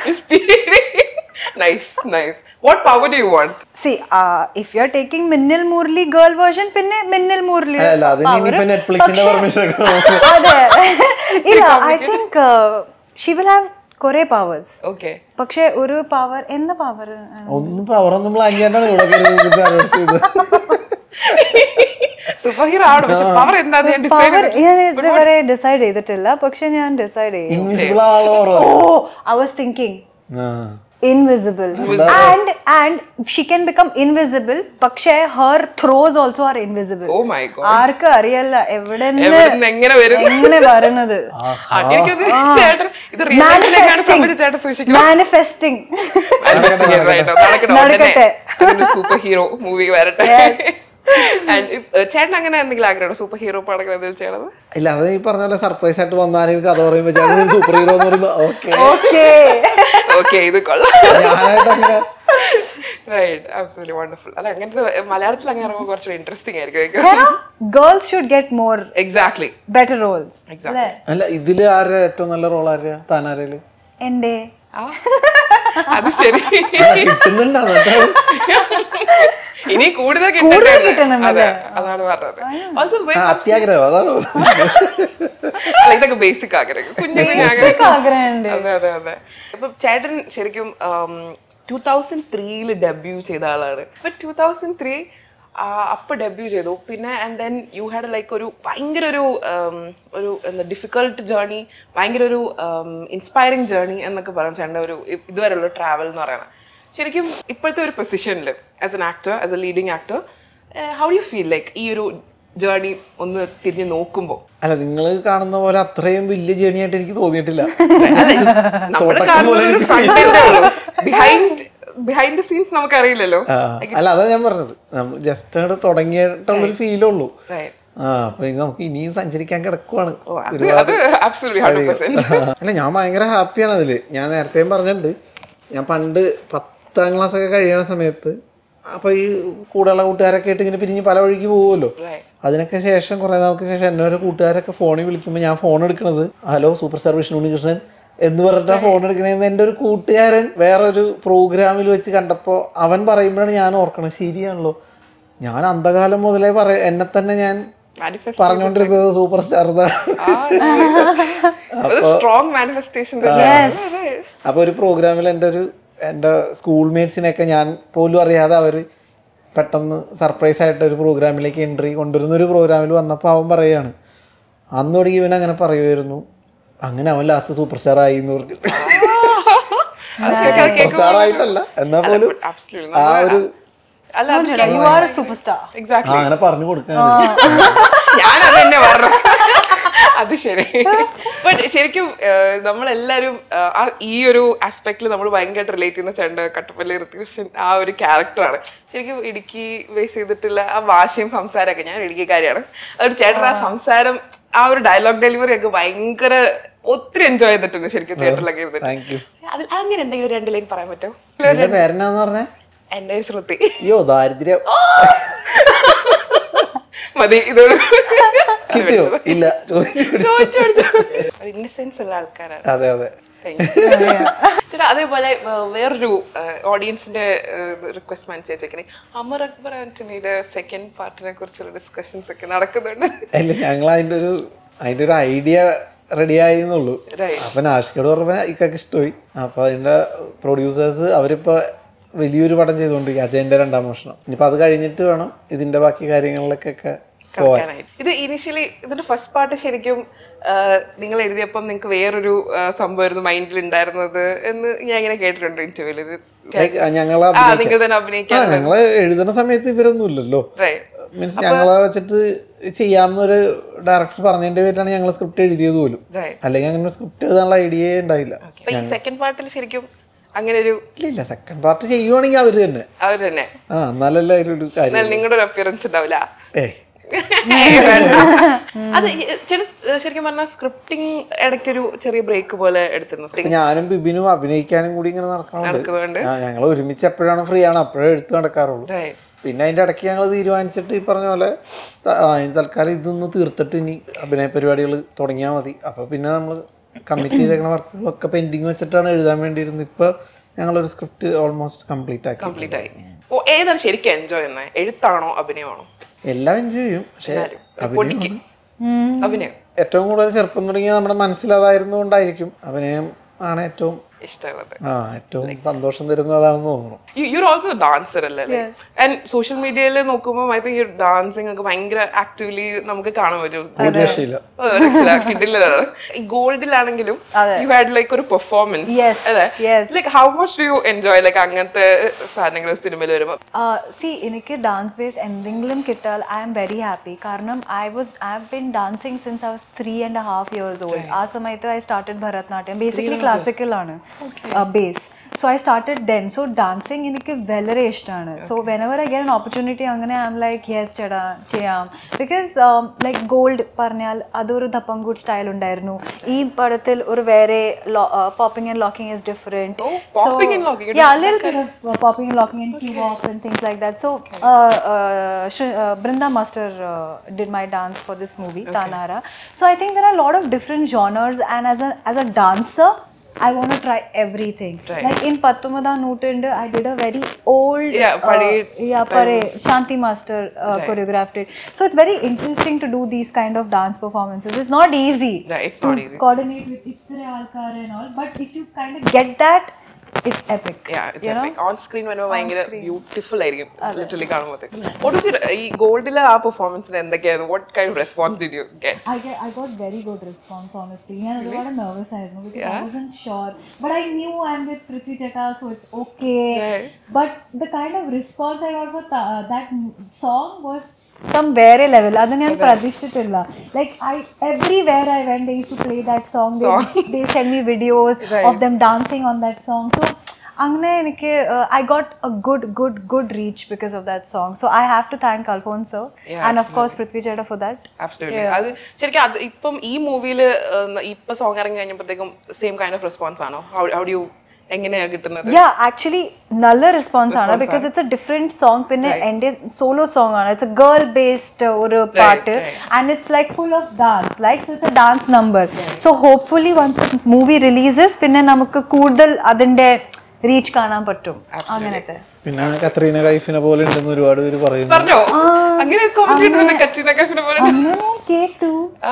Speaker 2: Nice nice what power do you want
Speaker 3: See, uh, if you're taking Minnal Murli girl version, പിന്നെ Minnal Murli.
Speaker 1: അല്ല അതിന് ഇനിയിപ്പോ നെറ്റ്ഫ്ലിക്സിന്റെ പെർമിഷൻ ഒക്കെ
Speaker 3: അതെ. ഇല്ല, I think uh, she will have കുറെ പവേഴ്സ്
Speaker 2: ഓക്കെ
Speaker 3: പക്ഷെ ഒരു പവർ എന്ന പവർ
Speaker 1: ഒന്നും പവറൊന്നും പ്ലാൻ ചെയ്യാണ്ടാണ് ഇവിടെ കയറി ഇരുന്നിട്ട് announce ചെയ്തത്.
Speaker 2: സൂപ്പർ ഹീറോ ആണ് പക്ഷെ പവർ എന്താന്ന് ഞാൻ ഡിസൈഡ്
Speaker 3: പവർ ഞാൻ ഇതുവരെ ഡിസൈഡ് ചെയ്തിട്ടില്ല പക്ഷെ ഞാൻ ഡിസൈഡ് ചെയ്യും
Speaker 1: ഇൻവിസിബിൾ ആളോ
Speaker 3: ഓ ഐ വാസ് തിങ്കിങ്
Speaker 1: ആ
Speaker 3: invisible and and she can become invisible പക്ഷേ her throws also are invisible
Speaker 2: oh my God
Speaker 3: ആർക്കും അറിയല്ല എവിടെ
Speaker 2: എവിടുന്ന് എങ്ങനെ വരും
Speaker 3: എങ്ങനെ വരണത്
Speaker 2: എനിക്കത് ചേട്ടൻ ഇത് റിയൽ ലൈഫിലേക്കാണ് സംബന്ധിച്ച് ചേട്ടൻ സൂക്ഷിക്കണം
Speaker 3: മാനിഫെസ്റ്റിംഗ്
Speaker 2: നടക്കട്ടെ സൂപ്പർ ഹീറോ മൂവി വരട്ടെ ആൻഡ് ചേട്ടൻ അങ്ങനെ എന്തെങ്കിലും ആഗ്രഹം സൂപ്പർ ഹീറോ പടങ്ങൾ എന്തെങ്കിലും ചെയ്യണത്
Speaker 1: ഇല്ല അത് ഈ പറഞ്ഞ പോലെ സർപ്രൈസ് ആയിട്ട് വന്നാലും കഥ പറയുമ്പോ ചേട്ടൻ സൂപ്പർ ഹീറോ എന്ന് പറയുമ്പോ ഓക്കെ
Speaker 3: ഓക്കെ
Speaker 2: ഓക്കെ ഇത് കൊള്ളാം
Speaker 1: ഞാനായിട്ട് അങ്ങനെ
Speaker 2: റൈറ്റ് ആബ്സോലി വണ്ടർഫുൾ അല്ല അങ്ങനത്തെ മലയാളത്തിൽ അങ്ങനെ ഇറങ്ങുമ്പോൾ കുറച്ചുകൂടി ഇൻട്രസ്റ്റിംഗ് ആയിരിക്കും
Speaker 3: girls should get more
Speaker 2: exactly
Speaker 3: better roles
Speaker 2: exactly
Speaker 1: അല്ല ഇതില് ആരുടെ ഏറ്റവും നല്ല റോൾ ആരെയാ താനാരേല്
Speaker 3: എന്റെ
Speaker 2: അത് ശരി
Speaker 1: കിട്ടുന്നുണ്ട് എന്നിട്ട്
Speaker 2: ഇനി കൂടുതൽ
Speaker 3: കൂടുതൽ
Speaker 2: കിട്ടട്ടെ
Speaker 3: കിട്ടണമെന്നല്ലേ?
Speaker 2: അതെ അതാണ് പറഞ്ഞത് ഓൾസോ
Speaker 1: ആ, അത്യാഗ്രഹം അതാണോ
Speaker 2: ഇതൊക്കെ ബേസിക് ആഗ്രഹം കുഞ്ഞു കുഞ്ഞു ആഗ്രഹം
Speaker 3: ആഗ്രഹമുണ്ട്
Speaker 2: അതെ അതെ അതെ അപ്പൊ ചേട്ടൻ ശരിക്കും ടൂ തൗസൻഡ് ത്രീയിൽ ഡെബ്യൂ ചെയ്ത ആളാണ് അപ്പൊ ടൂ തൗസൻഡ് ത്രീ അപ്പൊ ഡെബ്യൂ ചെയ്തു പിന്നെ and then you had like ഒരു ഭയങ്കര ഒരു um, ഒരു എന്താ ഡിഫിക്കൾട്ട് ജേർണി ഭയങ്കര ഒരു ഇൻസ്പയറിംഗ് ജേർണി എന്നൊക്കെ പറയാം ചേട്ടൻ്റെ ഒരു ഇ- ഇതുവരെയുള്ള ട്രാവൽ എന്ന് പറയുന്നത് ശരിക്കും ഇപ്പോഴത്തെ ഒരു പൊസിഷനിൽ as an actor as a leading actor how you feel like ഈ ഒരു ജേർണി ഒന്ന് തിരിഞ്ഞ് നോക്കുമ്പോൾ
Speaker 1: അല്ല നിങ്ങൾ കാണുന്ന പോലെ അത്രയും വലിയ ജേണി ആയിട്ട് എനിക്ക് തോന്നിയിട്ടില്ല
Speaker 2: നമ്മൾ
Speaker 1: തുടക്കം
Speaker 2: കാണുന്നത്
Speaker 1: പോലെ
Speaker 2: ഒരു front end ഉള്ളൂ ബിഹൈൻഡ് ബിഹൈൻഡ് ദ സീൻസ് നമുക്ക് അറിയില്ലല്ലോ
Speaker 1: ആ, അല്ല അതാ ഞാൻ പറഞ്ഞത് നമ്മൾ ജസ്റ്റ് അങ്ങോട്ട് തുടങ്ങിയിട്ടുള്ളൊരു ഫീലുള്ളൂ
Speaker 2: Right.
Speaker 1: ആ അപ്പൊ ഇനി നമുക്ക് ഇനിയും സഞ്ചരിക്കാൻ കിടക്കുവാണ്
Speaker 2: ഓ, അത് അത് absolutely 100%.
Speaker 1: അല്ല ഞാൻ ഭയങ്കര ഹാപ്പിയാണ് അതില് ഞാൻ നേരത്തെയും പറഞ്ഞിട്ടുണ്ട് ഞാൻ പണ്ട് പത്താം ക്ലാസ് ഒക്കെ കഴിയണ സമയത്ത് അപ്പൊ ഈ കൂടെയുള്ള കൂട്ടുകാരൊക്കെ ആയിട്ട് ഇങ്ങനെ പിരിഞ്ഞ് പല വഴിക്ക് പോകുമല്ലോ
Speaker 2: Right.
Speaker 1: അതിനൊക്കെ ശേഷം കുറെ നാൾക്ക് ശേഷം എന്നെ ഒരു കൂട്ടുകാരൊക്കെ ഫോണിൽ വിളിക്കുമ്പോൾ ഞാൻ ഫോൺ എടുക്കണത് hello super star Vishnu Unnikrishnan എന്ന് പറഞ്ഞിട്ടാ ഫോൺ എടുക്കണേന്ന് എൻ്റെ ഒരു കൂട്ടുകാരൻ വേറൊരു പ്രോഗ്രാമിൽ വെച്ച് കണ്ടപ്പോൾ അവൻ പറയുമ്പോഴാണ് ഞാൻ ഓർക്കണത് ശരിയാണല്ലോ ഞാൻ അന്ധകാലം മുതലേ പറയ എന്നെ തന്നെ ഞാൻ
Speaker 2: Manifest-
Speaker 1: പറഞ്ഞുകൊണ്ടിരുന്നത് സൂപ്പർ സ്റ്റാർ എന്നാണ്
Speaker 2: ആ, അത് സ്ട്രോങ് മാനിഫെസ്റ്റേഷൻ
Speaker 1: അപ്പോൾ ഒരു പ്രോഗ്രാമിൽ എൻ്റെ ഒരു എൻ്റെ സ്കൂൾ മേറ്റ്സിനെയൊക്കെ ഞാൻ പോലും അറിയാതെ അവർ പെട്ടെന്ന് സർപ്രൈസ് ആയിട്ട് ഒരു പ്രോഗ്രാമിലേക്ക് എൻട്രി കൊണ്ടുവരുന്ന ഒരു പ്രോഗ്രാമിൽ വന്നപ്പോൾ അവൻ പറയാണ് അന്ന് തുടങ്ങി ഇവൻ അങ്ങനെ പറയുമായിരുന്നു അങ്ങനെ അവൻ ലാസ്റ്റ് സൂപ്പർ സ്റ്റാർ ആയി എന്ന് പറഞ്ഞു സൂപ്പർ സ്റ്റാർ ആയിട്ടല്ല എന്നാ പോലും
Speaker 2: Absolutely.
Speaker 1: ആ ഒരു
Speaker 2: അല്ല അത്
Speaker 3: You are a superstar.
Speaker 1: ആ,
Speaker 2: എക്സാക്ട്ലി
Speaker 1: അങ്ങനെ പറഞ്ഞു കൊടുക്കാൻ
Speaker 2: ഞാൻ അത് തന്നെ പറഞ്ഞു അത് ശരി ബട്ട് ശരിക്കും ഏഹ്, നമ്മളെല്ലാരും ഏഹ്, ആ ഈ ഒരു ആസ്പെക്ടിൽ നമ്മൾ ഭയങ്കരമായിട്ട് റിലേറ്റ് ചെയ്യുന്ന ചേട്ടൻ കട്ടപ്പള്ളി ഋതികൃഷ്ണൻ ആ ഒരു ക്യാരക്ടറാണ് ശരിക്കും ഇടുക്കി ബേസ് ചെയ്തിട്ടുള്ള ആ ഭാഷയും സംസാരമൊക്കെ ഞാൻ ഇടുക്കിക്കാരിയാണ് അതൊരു ചേട്ടൻ ആ സംസാരം ആ ഒരു ഡയലോഗ് ഡെലിവറി ഒക്കെ ഭയങ്കര ഒത്തിരി എൻജോയ് ചെയ്തിട്ടുണ്ട് ശരിക്കും തിയേറ്ററിലൊക്കെ ഇരുന്നിട്ട്
Speaker 1: താങ്ക് യു
Speaker 2: അതിൽ അങ്ങനെ എന്തെങ്കിലും രണ്ട് ലൈൻ പറയാൻ പറ്റുമോ
Speaker 1: എന്റെ പേരെന്നാന്ന് പറഞ്ഞേ
Speaker 2: എന്റെ ശ്രുതി
Speaker 1: അയ്യോ ദാരിദ്ര്യം
Speaker 2: മതി ഇതോട്
Speaker 1: കിട്ടിയോ ഇല്ല ചോദിച്ചു
Speaker 2: ഇന്നസെൻസ് ഉള്ള ആൾക്കാരാണ്
Speaker 1: അതെ അതെ
Speaker 2: ചേട്ടാ അതേപോലെ ഏർ, വേറൊരു ഓഡിയൻസിന്റെ റിക്വസ്റ്റ് മനസ്സിലാക്കി അമർ അക്ബർ ആന്റണിയുടെ സെക്കൻഡ് പാർട്ടിനെ കുറിച്ചുള്ള ഡിസ്കഷൻസ് ഒക്കെ നടക്കുന്നുണ്ട്
Speaker 1: അല്ല ഞങ്ങൾ അതിന്റെ ഒരു അതിന്റെ ഒരു ഐഡിയ റെഡി ആയിരുന്നുള്ളൂ
Speaker 2: Right.
Speaker 1: അപ്പൊ നാഷിക്കോട് പറഞ്ഞ ഇക്കൊക്കെ ഇഷ്ടമായി അപ്പൊ അതിന്റെ പ്രൊഡ്യൂസേഴ്സ് അവരിപ്പോ വലിയൊരു പടം ചെയ്തുകൊണ്ടിരിക്കുക അജയന്റെ രണ്ടാം മോഷണം ഇനിയിപ്പോ അത് കഴിഞ്ഞിട്ട് വേണം ഇതിന്റെ ബാക്കി കാര്യങ്ങളിലേക്കൊക്കെ പോവാൻ
Speaker 2: കളിക്കാനായിട്ട്. ഇത് ഇനിഷ്യലി ഇതിന്റെ ഫസ്റ്റ് പാർട്ട് ശരിക്കും ആ, നിങ്ങൾ എഴുതിയപ്പം നിങ്ങൾക്ക് വേറൊരു ആ, സംഭവമായിരുന്നു മൈൻഡിൽ ഉണ്ടായിരുന്നത് എന്ന് ഞാൻ ഇങ്ങനെ കേട്ടിട്ടുണ്ട് ഇന്റർവ്യൂല് ഇത്
Speaker 1: Like, ഞങ്ങള്
Speaker 2: ആ
Speaker 1: അഭിനയിക്കാൻ-
Speaker 2: നിങ്ങൾ തന്നെ
Speaker 1: ആ
Speaker 2: അഭിനയിക്കാൻ
Speaker 1: ഞങ്ങള് എഴുതുന്ന സമയത്ത് ഇവരൊന്നും ഇല്ലല്ലോ
Speaker 2: Right.
Speaker 1: മീൻസ് ഞങ്ങളെ വെച്ചിട്ട് ചെയ്യാമെന്നൊരു ഡയറക്ടർ പറഞ്ഞതിന്റെ പേരിലാണ് ഞങ്ങൾ സ്ക്രിപ്റ്റ് എഴുതിയത് പോലും
Speaker 2: Right.
Speaker 1: അല്ലെങ്കിൽ അങ്ങനെ സ്ക്രിപ്റ്റ് എഴുതാനുള്ള ഐഡിയ ഉണ്ടായില്ല
Speaker 2: അപ്പൊ ഈ സെക്കൻഡ് പാർട്ടിൽ ശരിക്കും അങ്ങനെ ഒരു
Speaker 1: ഇല്ല ഇല്ല സെക്കൻഡ് പാർട്ട് ചെയ്യുവാണെങ്കിൽ അവര് തന്നെ
Speaker 2: അവർ തന്നെ
Speaker 1: ആ എന്നാലല്ലേ അതിലൊരു കാര്യം
Speaker 2: എന്നാൽ നിങ്ങളുടെ ഒരു അപ്പിയറൻസ് ഉണ്ടാവില്ല
Speaker 1: ഏയ്
Speaker 2: അത് ഈ- ചില ശരിക്കും പറഞ്ഞാൽ സ്ക്രിപ്റ്റിംഗ് ഇടയ്ക്കൊരു ചെറിയ ബ്രേക്ക് പോലെ എടുത്തിരുന്നു
Speaker 1: ഇപ്പൊ ഞാനും ബിബിനും അഭിനയിക്കാനും കൂടി ഇങ്ങനെ നടക്കണുണ്ട്
Speaker 2: നടക്കുന്നുണ്ട്
Speaker 1: ആ ഞങ്ങൾ ഒരുമിച്ച് എപ്പോഴാണ് ഫ്രീ ആണ് അപ്പോഴേ എടുത്ത് നടക്കാറുള്ളൂ
Speaker 2: Right.
Speaker 1: പിന്നെ അതിന്റെ ഇടയ്ക്ക് ഞങ്ങൾ തീരുമാനിച്ചിട്ട് ഈ പറഞ്ഞ പോലെ ത- ആ, ഇനി തൽക്കാലം ഇതൊന്ന് തീർത്തിട്ട് ഇനി അഭിനയ പരിപാടികൾ തുടങ്ങിയാൽ മതി അപ്പൊ പിന്നെ നമ്മൾ കമ്മിറ്റ് ചെയ്തേക്കുന്ന വർക്കുകളൊക്കെ പെൻഡിങ് വെച്ചിട്ടാണ് എഴുതാൻ വേണ്ടിയിരുന്നത് ഇപ്പൊ ഞങ്ങളൊരു സ്ക്രിപ്റ്റ് ഓൾമോസ്റ്റ് കംപ്ലീറ്റ് ആക്കി
Speaker 2: കംപ്ലീറ്റ് ആയി ഓ ഏതാണ് ശരിക്കും എൻജോയ് ചെയ്യുന്നത് എഴുത്താണോ അഭിനയമാണോ
Speaker 1: എല്ലാം എൻജോയ് ചെയ്യും പക്ഷെ
Speaker 2: പൊടിക്ക് അഭിനയം
Speaker 1: ഏറ്റവും കൂടുതൽ ചെറുപ്പം തുടങ്ങിയ നമ്മുടെ മനസ്സിൽ അതായിരുന്നുകൊണ്ടായിരിക്കും അഭിനയം ആണ് ഏറ്റവും
Speaker 2: ഇഷ്ടമുള്ളത്
Speaker 1: ആ ഏറ്റവും സന്തോഷം തരുന്നതാണെന്ന് തോന്നുന്നു
Speaker 2: യു ഓൾസോ ഡാൻസർ അല്ലേ ആൻഡ് സോഷ്യൽ മീഡിയയിൽ നോക്കുമ്പോൾ ഐ തിങ്ക് ഡാൻസിങ് ഒക്കെ ഭയങ്കര ആക്റ്റീവ്ലി നമുക്ക് കാണാൻ പറ്റും
Speaker 1: ഒരു രക്ഷയില്ല
Speaker 2: കിട്ടില്ലതാണ് ഈ ഗോൾഡിലാണെങ്കിലും യു ഹാഡ് ലൈക്ക് ഒരു പെർഫോമൻസ്
Speaker 3: Yes,
Speaker 2: അല്ലേ
Speaker 3: yes.
Speaker 2: Like how much do you enjoy like അങ്ങനത്തെ സാധനങ്ങൾ സിനിമയിൽ വരുമ്പോൾ
Speaker 3: സി എനിക്ക് ഡാൻസ് ബേസ്ഡ് എന്തെങ്കിലും കിട്ടാൽ ഐ എം വെരി ഹാപ്പി കാരണം I was I have been dancing since I was three and half years old ആ സമയത്ത് I started Bharatanatyam basically classical ആണ് base so I started then so dancing എനിക്ക് വളരെ ഇഷ്ടമാണ് so whenever I get an opportunity അങ്ങനെ I am like yes ചേട്ടാ ചെയ്യാം because like gold പറഞ്ഞാൽ അതൊരു ദപ്പംഗൂഡ് സ്റ്റൈൽ ഉണ്ടായിരുന്നു ഈ പടത്തിൽ ഒരു വേറെ popping and locking is different
Speaker 2: popping and locking,
Speaker 3: yeah a little bit of uh, popping and locking and key-walk and things like that. So, uh, uh, Sh- uh, Brinda Master uh, did my dance for this movie, Tanara. So, I think there are a lot of different genres, and as a as a dancer, I want to try everything.
Speaker 2: Right.
Speaker 3: Like in Pattumada Nutund, I did a very old,
Speaker 2: Yeah, Parade
Speaker 3: yeah, Pare, Shanti Master uh, choreographed it. So, it's very interesting to do these kind of dance performances. It's not easy
Speaker 2: it's not easy
Speaker 3: coordinate with itre alkar and all, but if you kind of get that, it's epic. you know?
Speaker 2: On screen വരുമ്പോൾ ഭയങ്കര beautiful ആയിരിക്കും literally കാണുമ്പോൾ ഈ ഗോൾഡിലെ ആ പെർഫോമൻസിന് എന്തൊക്കെയായിരുന്നു what kind of response did you get
Speaker 3: I get, I got very good response honestly. And I was nervous I know because I wasn't sure. But I knew I'm with Prithvi Chetta, so it's okay.
Speaker 2: Right.
Speaker 3: But the kind of response I got for tha- that m- song was some very level. അത് ഞാൻ പ്രതീക്ഷിച്ചിട്ടില്ല like I everywhere I when they to play that song they send me videos of them dancing on that song so അങ്ങനെ എനിക്ക് I got a good good good reach because of that song so I have to thank Alphonso and of course Prithvi ചേട്ട for that
Speaker 2: absolutely അത് ശരിക്കും അത് ഇപ്പം ഈ മൂവിയിൽ ഇപ്പൊ സോങ് ഇറങ്ങി കഴിഞ്ഞപ്പോഴത്തേക്കും സെയിം കൈൻഡ് ഓഫ് റെസ്പോൺസ് ആണോ ഹൗ ഡു എങ്ങനെയാണ് കിട്ടുന്നത്
Speaker 3: യാ ആക്ച്വലി നല്ല റെസ്പോൺസ് ആണ് because it's a different song പിന്നെ എൻ്റെ സോളോ സോങ് ആണ് ഇറ്റ്സ് എ ഗേൾ ബേസ്ഡ് ഒരു പാട്ട് and it's like full of dance like so it's a dance number so hopefully once movie releases പിന്നെ നമുക്ക് കൂടുതൽ അതിന്റെ റീച്ച് കാണാൻ പറ്റും അങ്ങനത്തെ
Speaker 1: പിന്നെ കത്രീന കൈഫിനെ പോലെ ഉണ്ടെന്ന് ഒരുപാട് പേര് പറയുന്നു
Speaker 2: പറഞ്ഞോ അങ്ങനെ കോമന്റ് കിട്ടുന്നുണ്ട് കറ്റീന കൈഫിനെ പോലെ
Speaker 3: അങ്ങനെ ഞാൻ കേട്ടു
Speaker 2: ആ,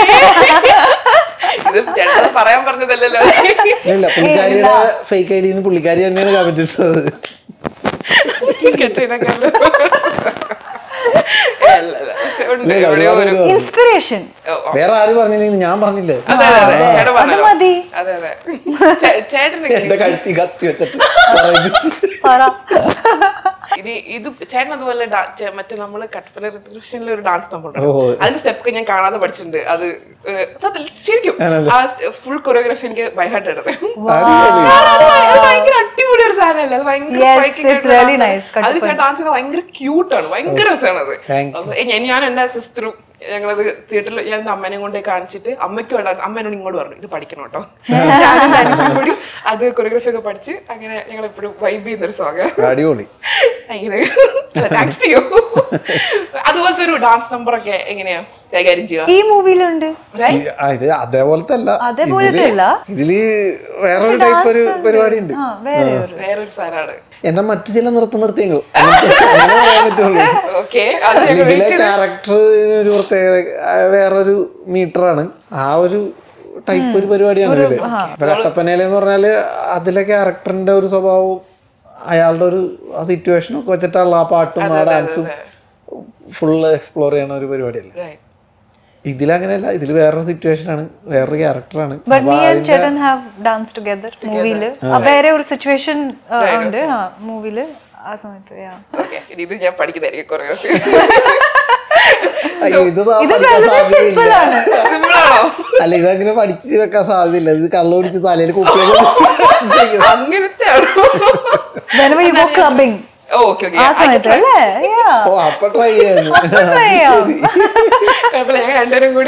Speaker 2: okay. ഇത് ചേട്ടൻ പറയാൻ പറഞ്ഞതല്ലല്ലോ
Speaker 1: ഇല്ല പുള്ളിക്കാരിയുടെ ഫേക്ക് ഐ ഡിന്ന് പുള്ളിക്കാരി തന്നെയാണ് കമന്റ് ഇട്ടത്
Speaker 2: കെട്ടിട
Speaker 3: ഇൻസ്പിറേഷൻ
Speaker 1: വേറെ ആര് പറഞ്ഞില്ലെങ്കിൽ ഞാൻ പറഞ്ഞില്ലേ
Speaker 2: അതെ അതെ അതെ ചേട്ടൻ
Speaker 3: അത്
Speaker 2: പറഞ്ഞല്ലോ.
Speaker 3: മതി
Speaker 2: അതെ അതെ ചേ- ചേട്ടന്
Speaker 1: എന്റെ കഴുത്തി കത്തി വെച്ചിട്ട് പറയുന്നു.
Speaker 3: പറ
Speaker 2: ഇത് ഇത് ചേട്ടൻ അതുപോലെ ഡാ- ചെ- മറ്റേ നമ്മള് കട്ടപ്പന ഋതുകൃഷ്ണനിലെ ഒരു ഡാൻസ് നമ്മൾ
Speaker 1: ഓ.
Speaker 2: അതിന്റെ സ്റ്റെപ്പ് ഞാൻ കാണാതെ പഠിച്ചിട്ടുണ്ട് അത് ഏഹ്, സത്യം ശരിക്കും
Speaker 1: ആണല്ലേ?
Speaker 2: ആ ഫുൾ കൊറിയോഗ്രാഫി എനിക്ക് ബൈഹാർട്ട് എടുത്തത്
Speaker 1: അടിപൊളി.
Speaker 2: അത് ഭയങ്കര അടിപൊളി ഒരു സാധനമല്ലേ അത് ഭയങ്കര
Speaker 3: Yes,
Speaker 2: striking
Speaker 3: it's
Speaker 2: ആയിട്ടുള്ള
Speaker 3: really
Speaker 2: dance
Speaker 3: nice.
Speaker 2: ആണ്. അതിൽ ചേട്ടൻ ഡാൻസ് ചെയ്യുന്നത് ഭയങ്കര ക്യൂട്ടാണ് ഭയങ്കര രസമാണ് അത്
Speaker 1: Thank you.
Speaker 2: അപ്പൊ ഞാൻ- ഞാൻ എന്റെ സിസ്റ്ററും ഞങ്ങളത് തിയേറ്ററിൽ ഞാൻ എന്റെ അമ്മനെ കൊണ്ട് കാണിച്ചിട്ട് അമ്മയ്ക്ക് വേണ്ട അമ്മ എന്നോട് ഇങ്ങോട്ട് പറഞ്ഞു ഇത് പഠിക്കണം കേട്ടോ ഞാനും എന്റെ അനിയനും കൂടി അത് കൊറിയോഗ്രാഫി ഒക്കെ പഠിച്ച് അങ്ങനെ ഞങ്ങൾ എപ്പോഴും വൈബ് ചെയ്യുന്ന ഒരു സോങ്
Speaker 1: അടിപൊളി
Speaker 2: അങ്ങനെ താങ്ക്സ് ചെയ്യൂ അതുപോലത്തെ ഒരു ഡാൻസ് നമ്പർ ഒക്കെ എങ്ങനെയാ കൈകാര്യം ചെയ്യുക
Speaker 3: ഈ മൂവിയിലുണ്ട്
Speaker 2: Right?
Speaker 1: ഈ- ആ, ഇത് അതേപോലത്തെ അല്ല
Speaker 3: അതേപോലത്തെ
Speaker 1: ഇതില്-
Speaker 3: അല്ല.
Speaker 1: ഇതില് വേറൊരു ടൈപ്പ് ഒരു പരിപാടി ഉണ്ട്
Speaker 3: ആ വേറെ ഒരു
Speaker 2: വേറൊരു സാധനമാണ്
Speaker 1: എന്നെ മറ്റു ചില നൃത്ത നൃത്യങ്ങൾ അങ്ങനെ പറയാൻ പറ്റുള്ളൂ
Speaker 2: ഓക്കെ അത് ഞങ്ങൾ
Speaker 1: ഇതിലെ
Speaker 2: wait ചെയ്ത്
Speaker 1: ക്യാരക്ടർ ഒരു പ്രത്യേകത ആ, വേറൊരു മീറ്ററാണ് ആ ഒരു ടൈപ്പ് ഒരു പരിപാടിയാണ് ഇതില് ഇപ്പൊ കട്ടപ്പനയില് എന്ന് പറഞ്ഞാല് അതിലെ ക്യാരക്ടറിന്റെ ഒരു സ്വഭാവവും അയാളുടെ ഒരു ആ സിറ്റുവേഷനും ഒക്കെ വെച്ചിട്ടുള്ള ആ പാട്ടും ആ ഡാൻസും ഫുള്ള് എക്സ്പ്ലോർ ചെയ്യണ ഒരു പരിപാടിയല്ലേ
Speaker 2: Right.
Speaker 1: ഇതിലങ്ങനെയല്ല ഇതിൽ വേറൊരു സിറ്റുവേഷൻ ആണ് വേറൊരു ക്യാരക്ടറാണ്
Speaker 3: ബട്ട് മീ ആൻഡ് ചേട്ടൻ ഹാവ് ഡാൻസ് ടുഗദർ മൂവിയില് വേറെ ഒരു സിറ്റുവേഷൻ ഉണ്ട് ആ മൂവിയില് ആ സമയത്ത് yeah.
Speaker 2: Okay. ഇനി ഇത് ഞാൻ പഠിക്കുന്നതായിരിക്കും കൊറിയോഗ്രാഫി
Speaker 1: അയ്യോ, ഇത് താ
Speaker 3: ഇത്
Speaker 1: പഠിക്കാൻ
Speaker 3: വളരെ
Speaker 1: സാധ്യതയില്ല.
Speaker 3: സിമ്പിൾ ആണ്
Speaker 2: സിമ്പിൾ ആണോ
Speaker 1: അല്ല ഇതങ്ങനെ പഠിച്ച് വെക്കാൻ സാധ്യതയില്ല ഇത് കള്ളു പിടിച്ച് തലയിൽ കുപ്പിയൊക്കെ
Speaker 2: അങ്ങനത്തെ ആണോ
Speaker 3: whenever you go clubbing
Speaker 2: okay okay
Speaker 3: ആ സമയത്ത് അല്ലേ Yeah.
Speaker 1: ഓ അപ്പൊ ട്രൈ ചെയ്യായിരുന്നു
Speaker 3: Try ചെയ്യാം.
Speaker 2: കുഴപ്പമില്ല ഞങ്ങൾ രണ്ടുപേരും കൂടി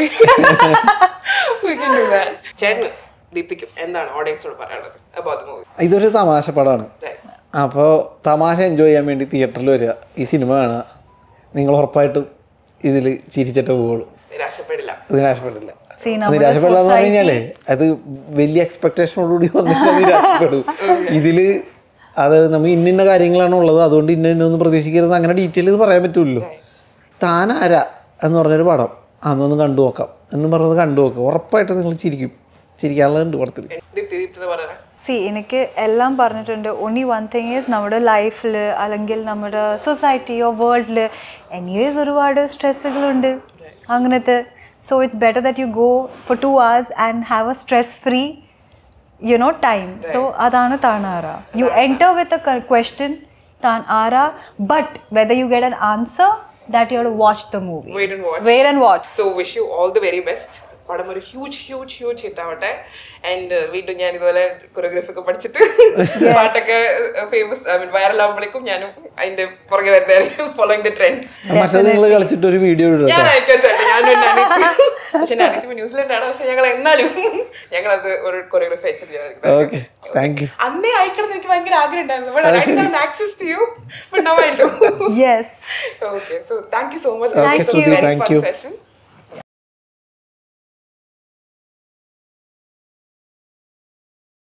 Speaker 2: We can do that. ചേട്ടന് ദീപ്തിക്കും എന്താണ് ഓഡിയൻസോട് പറയാനുള്ളത് about the movie?
Speaker 1: ഇതൊരു തമാശ പടമാണ്
Speaker 2: Right.
Speaker 1: അപ്പോൾ തമാശ എൻജോയ് ചെയ്യാൻ വേണ്ടി തിയേറ്ററിൽ വരിക ഈ സിനിമ കാണുക നിങ്ങൾ ഉറപ്പായിട്ടും ഇതിൽ ചിരിച്ചിട്ട് പോവുള്ളൂ
Speaker 2: നിരാശപ്പെടില്ല
Speaker 1: നിരാശപ്പെടില്ല
Speaker 3: See, നമ്മുടെ
Speaker 1: നിരാശപ്പെടില്ല എന്ന് പറഞ്ഞു കഴിഞ്ഞാലേ അത് വലിയ എക്സ്പെക്ടേഷനോടുകൂടി വന്നിട്ട് നിരാശപ്പെടും ഇതില് അത് നമ്മൾ ഇന്ന ഇന്ന കാര്യങ്ങളാണ് ഉള്ളത് അതുകൊണ്ട് ഇന്ന ഇന്നൊന്നും പ്രതീക്ഷിക്കരുത് അങ്ങനെ ഡീറ്റെയിൽ ഇത് പറയാൻ പറ്റുമല്ലോ താൻ ആരാ എന്ന് പറഞ്ഞൊരു പടം അന്നൊന്ന് കണ്ടു നോക്കാം എന്ന് പറഞ്ഞത് കണ്ടു നോക്കാം ഉറപ്പായിട്ട് നിങ്ങൾ ചിരിക്കും ചിരിക്കാനുള്ളതുണ്ട് പടത്തിൽ
Speaker 2: ദീപ്തി ദീപ്തി എന്ന് പറയണേ
Speaker 3: സി എനിക്ക് എല്ലാം പറഞ്ഞിട്ടുണ്ട് ഓൺലി വൺ തിങ് ഈസ് നമ്മുടെ ലൈഫിൽ അല്ലെങ്കിൽ നമ്മുടെ സൊസൈറ്റിയോ വേൾഡിൽ എനിവേസ് ഒരുപാട് സ്ട്രെസ്സുകളുണ്ട് അങ്ങനത്തെ so it's better that you go for two hours and have a stress free you know time so അതാണ് താൻ ആര you enter with a question താൻ ആര but whether you get an answer that you watch the movie
Speaker 2: Wait and watch.
Speaker 3: Wait and watch
Speaker 2: so wish you all the very best പടം ഒരു huge huge huge hit ആവട്ടെ and വീണ്ടും ഞാൻ ഇതുപോലെ choreography ഒക്കെ പഠിച്ചിട്ട് പാട്ടൊക്കെ ഫേമസ് ഐ മീൻ വൈറൽ ആകുമ്പോഴേക്കും ഞാനും അതിന്റെ പുറകെ വരുന്നതായിരിക്കും ഫോളോയിങ് ദി ട്രെൻഡ്
Speaker 1: മറ്റേ നിങ്ങൾ കളിച്ചിട്ട് ഒരു വീഡിയോ ഇടും
Speaker 2: ഞാൻ അയക്കാൻ ചേട്ടാ ഞാനും എൻ്റെ അനിയത്തി പക്ഷെ എൻ്റെ അനിയത്തി ന്യൂസിലൻഡ് ആണ് പക്ഷെ ഞങ്ങൾ എന്നാലും ഞങ്ങൾ അത് ഒരു കൊറിയോഗ്രാഫി അയച്ചിട്ട് ഞാൻ
Speaker 1: ഓക്കെ താങ്ക് യു
Speaker 2: അന്നേ അയക്കണം എന്ന് എനിക്ക് ഭയങ്കര ആഗ്രഹം ഉണ്ടായിരുന്നു but I did access to you but now I do
Speaker 3: yes
Speaker 2: okay so thank you so much
Speaker 1: Okay,
Speaker 3: Thank you.
Speaker 1: Thank you.
Speaker 2: Session